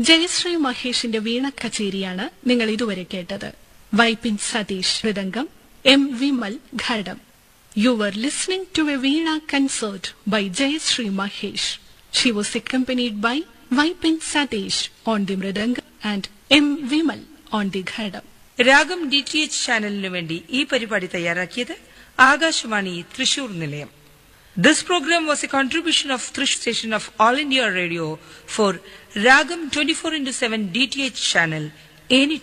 ജയശ്രീ മഹേഷിന്റെ വീണ കച്ചേരിയാണ് നിങ്ങൾ ഇതുവരെ കേട്ടത് Vypin Satheesh mridangam M Vimal ghatam you were listening to a veena concert by Jayashree Mahesh she was accompanied by Vypin Satheesh on the mridangam and M Vimal on the ghatam ragam D T H ചാനലിനു വേണ്ടി ഈ പരിപാടി തയ്യാറാക്കിയത് ആകാശവാണി തൃശൂർ നിലയം this program was a contribution of Thrissur station of all India radio for ragam twenty four into seven D T H channel any